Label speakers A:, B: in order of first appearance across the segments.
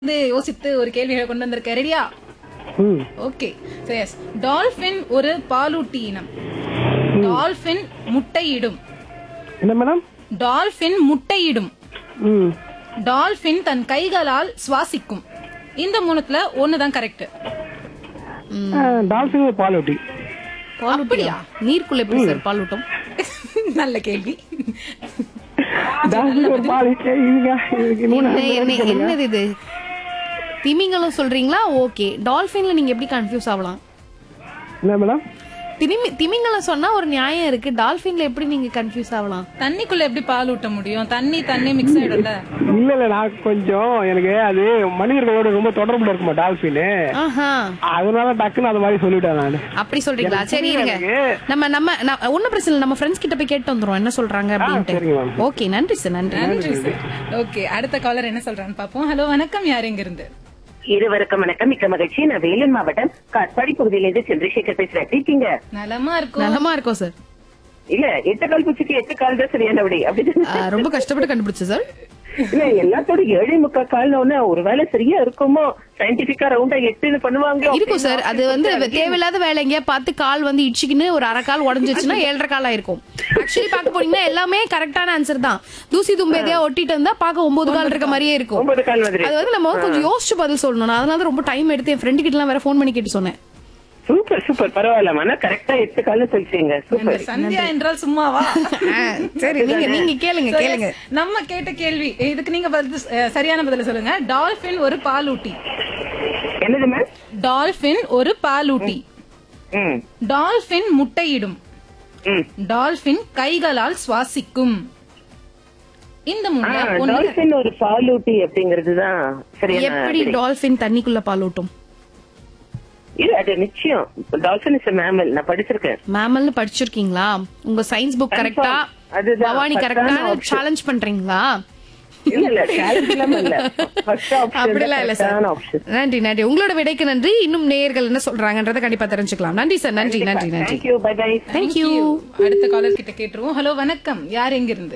A: வந்து யோசித்து ஒரு கேள்விகளை கொண்டு வந்திருக்க ரெடியா
B: ம்
A: ஓகே எஸ் டால்பின் ஒரு பாலூட்டி இனம் டால்பின் முட்டையிடும்
B: என்ன மேடம்
A: டால்பின் முட்டையிடும்
B: ம்
A: டால்பின் தன் கைகளால் சுவாசிக்கும் இந்த மூணுத்துல ஒண்ணுதான் கரெக்ட்
B: டால்ஃபின் ஒரு பாலூட்டி
C: பாலூட்டியா நீருக்குள்ள எப்படி சார் பாலூட்டம்
A: நல்ல கேள்வி
B: டால்ஃபின் ஒரு பாலூட்டி இதுங்க இதுக்கு மூணு
C: என்ன என்ன- என்னது இது திமிங்கலம் சொல்றீங்களா ஓகே டால்பின்ல நீங்க எப்படி கன்ஃபியூஸ் ஆகலாம்
B: என்ன மேடம்
C: திமி திமிங்கலம் சொன்னா ஒரு நியாயம் இருக்கு டால்பின்ல எப்படி நீங்க கன்ஃபியூஸ் ஆகலாம்
A: தண்ணிக்குள்ள எப்படி பால் ஊட்ட முடியும் தண்ணி தண்ணி மிக்ஸ் ஆயிடும்ல
B: இல்ல இல்ல நான் கொஞ்சம் எனக்கு அது மனிதர்களோட ரொம்ப தொடர்புல இருக்குமா டால்ஃபின்
C: ஆஹா
B: அதனால டக்குன்னு அது மாதிரி சொல்லிட்டேன் நான்
C: அப்படி சொல்றீங்களா
B: எனக்கு
C: சரி இருங்க
B: புரியல
C: நம்ம நம்ம நான் ஒன்னும் பிரச்சனை இல்ல நம்ம ஃப்ரெண்ட்ஸ் கிட்ட போய் கேட்டு வந்துரும் என்ன சொல்றாங்க
B: சரிங்க
C: அப்படின்ட்டு
B: மேம்.
C: ஓகே நன்றி சார் நன்றி
A: நன்றி சார் ஓகே அடுத்த காலர் என்ன சொல்றான்னு பாப்போம் ஹலோ வணக்கம் யார் எங்க இருந்து
D: இருவருக்கும் வணக்கம் மிக்க மகிழ்ச்சி நான் வேலூர் மாவட்டம் காட்பாடி பகுதியிலிருந்து சந்திரசேகர் பேசுறேன் எப்படி இருக்கீங்க
A: நலமா இருக்கும்
C: நலமா இருக்கோம் சார்
D: இல்ல எட்டு கால் பூச்சிக்கு எட்டு கால் தான் சரியான விடை அப்படி
C: ஆ, ரொம்ப கஷ்டப்பட்டு கண்டுபிடிச்சு சார்
D: இல்ல எல்லாத்தோட ஏழை முக்கா கால்னு ஒண்ணு ஒருவேளை சரியா இருக்குமோ சயின்டிபிக்கா ரவுண்டா எட்டுன்னு பண்ணுவாங்க
C: இருக்கும் சார் அது வந்து தேவையில்லாத வேலை எங்கேயா பார்த்து கால் வந்து இடிச்சுக்கின்னு ஒரு அரை கால் உடஞ்சிச்சுன்னா ஏழரை கால் ஆயிருக்கும் ஆக்சுவலி பார்க்க போனீங்கன்னா எல்லாமே கரெக்டான ஆன்சர் தான் தூசி தும்பு எதையா ஒட்டிட்டு இருந்தா பார்க்க ஒன்பது கால் இருக்க மாதிரியே இருக்கும்
D: ஒன்பது கால் மாதிரி
C: அது வந்து நம்ம கொஞ்சம் யோசிச்சு பதில் சொல்லணும் நான் அதனால தான் ரொம்ப டைம் எடுத்து என் ஃப்ரெண்டு கிட்ட எல்லாம் வேற ஃபோன் பண்ணி கேட்டு சொன்னேன்
D: சூப்பர் சூப்பர் பரவாயில்ல ஆனா கரெக்டா எட்டு கால்னு சொல்லிட்டீங்க சூப்பர்
A: சந்தியா என்றால் சும்மாவா
C: ஆ, சரி நீங்க நீங்க கேளுங்க
A: So,
C: கேளுங்க
A: yes, நம்ம கேட்ட கேள்வி இதுக்கு நீங்க பதில் அஹ், சரியான பதில சொல்லுங்க டால்பின் ஒரு பாலூட்டி
D: என்னது மேம்
A: டால்பின் ஒரு பாலூட்டி
D: ம்
A: டால்பின் முட்டையிடும்
D: ம்
A: டால்பின் கைகளால் சுவாசிக்கும் இந்த மூணுல ஒண்ணு
D: டால்பின் ஒரு பாலூட்டி அப்படிங்கறதுதான் சரியான
C: எப்படி
D: விடை.
C: டால்பின் தண்ணிக்குள்ள பாலூட்டும்
D: இல்ல அது நிச்சயம் டால்பின் இஸ் மேமல் நான் படிச்சிருக்கேன்
C: மேமல்னு படிச்சிருக்கீங்களா உங்க சயின்ஸ் புக் கரெக்டா
D: அதுதான்
C: பவானி
D: first
C: கரெக்டா
D: ஆன option.
C: சேலஞ்ச் பண்றீங்களா
D: இல்ல இல்ல challenge எல்லாம் இல்ல ஃபர்ஸ்ட் ஆப்ஷன்
C: அப்படிலாம் இல்ல சார்
D: ஆப்ஷன்
C: நன்றி நன்றி உங்களோட விடைக்கு நன்றி இன்னும் நேயர்கள் என்ன சொல்றாங்கன்றத கண்டிப்பா தெரிஞ்சுக்கலாம் நன்றி சார் நன்றி நன்றி நன்றி
D: தேங்க்யூ பை பை
C: தேங்க்யூ
A: அடுத்த காலர் கிட்ட கேட்டுருவோம் ஹலோ வணக்கம் யார் எங்க இருந்து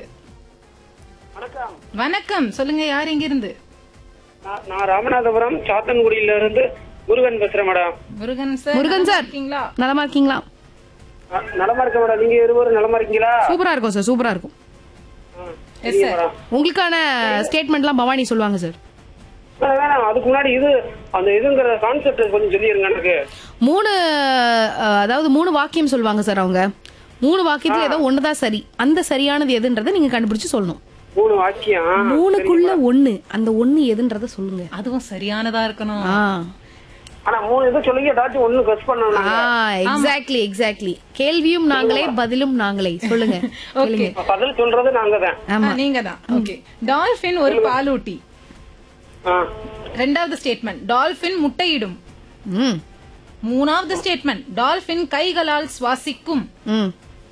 A: வணக்கம் சொல்லுங்க யார் எங்க இருந்து
E: நான் நான் ராமநாதபுரம் சாத்தன்குடியில இருந்து முருகன் பேசுறேன் madam
A: Murugan sir
C: Murugan sir
A: இருக்கீங்களா
C: நலமா இருக்கீங்களா
E: ந- நலமா இருக்க மேடம் நீங்க இருவரும் நலமா இருக்கீங்களா
C: சூப்பரா இருக்கும் சார் சூப்பரா இருக்கும்
A: எஸ் சார்
C: உங்களுக்கான ஸ்டேட்மெண்ட்லாம் பவானி சொல்லுவாங்க சார்
E: வேணாம், வேணாம் அதுக்கு முன்னாடி இது அந்த இதுங்கிற கான்செப்ட் கொஞ்சம் சொல்லிருங்க எனக்கு
C: மூணு அஹ், அதாவது மூணு வாக்கியம் சொல்லுவாங்க சார் அவங்க மூணு வாக்கியத்துல ஏதோ ஒண்ணுதான் சரி அந்த சரியானது எதுன்றதை நீங்க கண்டுபிடிச்சு சொல்லணும்
E: மூணு வாக்கியம்
C: மூணுக்குள்ள ஒண்ணு அந்த ஒண்ணு எதுன்றத சொல்லுங்க
A: அதுவும் சரியானதா இருக்கணும்
C: ஆ
E: ஆனா மூணு இது சொல்லுங்க ஏதாச்சும் ஒண்ணு கஸ் பண்ணணும் நாங்க.
C: எக்ஸாக்ட்லி எக்ஸாக்ட்லி கேள்வியும் நாங்களே பதிலும் நாங்களே சொல்லுங்க
A: ஓகே
E: பதில் சொல்றது நாங்க தான்
A: நீங்க தான் ஓகே டால்பின் ஒரு பாலூட்டி
E: ஆ.
A: ரெண்டாவது ஸ்டேட்மெண்ட் டால்பின் முட்டையிடும்
C: ம்
A: மூணாவது ஸ்டேட்மெண்ட் டால்பின் கைகளால் சுவாசிக்கும்
C: ம்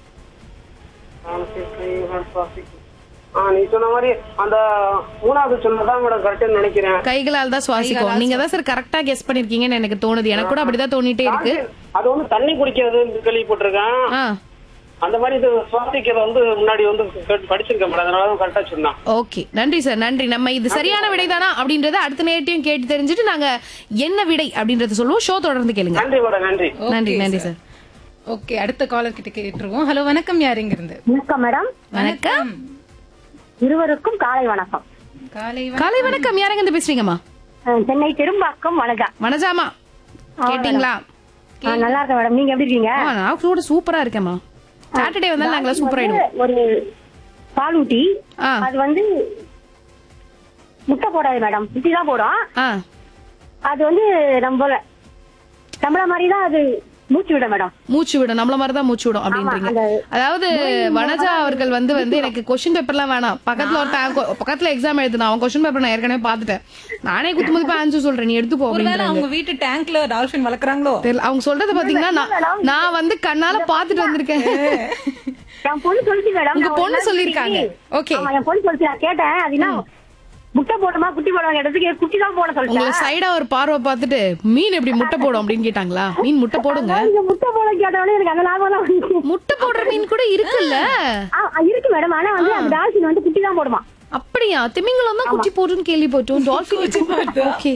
E: ஆ, நீ சொன்ன மாதிரி அந்த மூணாவது சொன்னதான் மேடம் கரெக்ட்னு நினைக்கிறேன்
C: கைகளால் தான் சுவாசிக்கும் நீங்க தான் சார் கரெக்டா கெஸ் பண்ணிருக்கீங்கன்னு எனக்கு தோணுது எனக்கு கூட அப்படிதான் தோணிட்டே இருக்கு
E: அது வந்து தண்ணி குடிக்கிறது கேள்விப்பட்டிருக்கேன்
C: ஆ
E: அந்த மாதிரி இது சுவாசிக்கிறத வந்து முன்னாடி வந்து கேட்டு படிச்சிருக்கேன் மேடம் அதனால தான் கரெக்டா சொன்னான்
C: ஓகே நன்றி சார் நன்றி நம்ம இது சரியான விடைதானா அப்படின்றத அடுத்த நேரத்தையும் கேட்டு தெரிஞ்சுட்டு நாங்க என்ன விடை அப்படின்றத சொல்லுவோம் ஷோ தொடர்ந்து கேளுங்க
E: நன்றி மேடம் நன்றி
C: நன்றி நன்றி சார்
A: ஓகே அடுத்த காலர் கிட்ட கேட்டுருவோம் ஹலோ வணக்கம் யார் எங்க இருந்து
F: வணக்கம் மேடம்
C: வணக்கம்
F: இருவருக்கும் காலை வணக்கம்
A: காலை
C: காலை வணக்கம் யாரங்க இருந்து பேசுறீங்கம்மா
F: அஹ் சென்னை பெரும்பாக்கம் வணக்கா
C: வனஜாமா கேட்டீங்களா
F: அஹ் நல்லா இருக்கேன் மேடம் நீங்க எப்படி இருக்கீங்க
C: ஆ, நான் கூட சூப்பரா இருக்கேம்மா சாட்டர்டே வந்தாலும் நாங்களா சூப்பர் ஆயிடுவோம்
F: ஒரு பாலூட்டி
C: ஆ
F: அது வந்து முட்டை போடாது மேடம் குட்டி தான் போடும்
C: ஆ
F: அது வந்து நம்மள நம்மள மாதிரி தான் அது மூச்சு விட மேடம்
C: மூச்சு விடும் நம்மள மாதிரி தான் மூச்சு விடும் அப்படின்றீங்க
F: அந்த
C: அதாவது வனஜா அவர்கள் வந்து வந்து எனக்கு கொஸ்டின் பேப்பர்லாம் வேணாம் பக்கத்துல ஒருத்தன் கொ- பக்கத்துல எக்ஸாம் எழுதுனா அவன் கொஸ்டின் பேப்பர் நான் ஏற்கனவே பாத்துட்டேன் நானே குத்து மதிப்பா ஆன்சர் சொல்றேன் நீ எடுத்துக்கோ
A: ஒருவேளை
C: அப்படின்றாங்க
A: அவங்க வீட்டு டேங்க்ல டால்பின் வளர்க்குறாங்களோ
C: தெரியல அவங்க சொல்றது பாத்தீங்கன்னா நான்- நான் வந்து கண்ணால பாத்துட்டு வந்திருக்கேன்
F: என் பொண்ணு சொல்லிச்சு மேடம்
C: உங்க
F: நான் ஒரு
C: பொண்ணு
F: நாள்
C: சொல்லிருக்காங்க.
F: குட்டி-
C: Okay.
F: ஆமா என் பொண்ணு சொல்லிச்சு நான் கேட்டேன் அது என்ன முட்டை போடுமா குட்டி போடுவாங்க இடத்துக்கு குட்டி தான் போட
C: உங்களை
F: சொல்லிட்டேன்
C: சைடா ஒரு பார்வை பார்த்துட்டு மீன் எப்படி முட்டை போடும் அப்படின்னு கேட்டாங்களா மீன் முட்டை போடுங்க
F: நீங்க முட்டை போட கேட்டவொடனே எனக்கு அந்த லாபம் தான் வந்துச்சு.
C: முட்டை போடுற மீன் கூட இருக்குல்ல
F: ஆ, இருக்கு மேடம் ஆனா வந்து அந்த டால்பின் வந்து குட்டி தான் போடுமா
C: அப்படியா திமிங்கலம் தான் குட்டி போட்டுன்னு கேள்விப்பட்டோம் டால்பின் ஓகே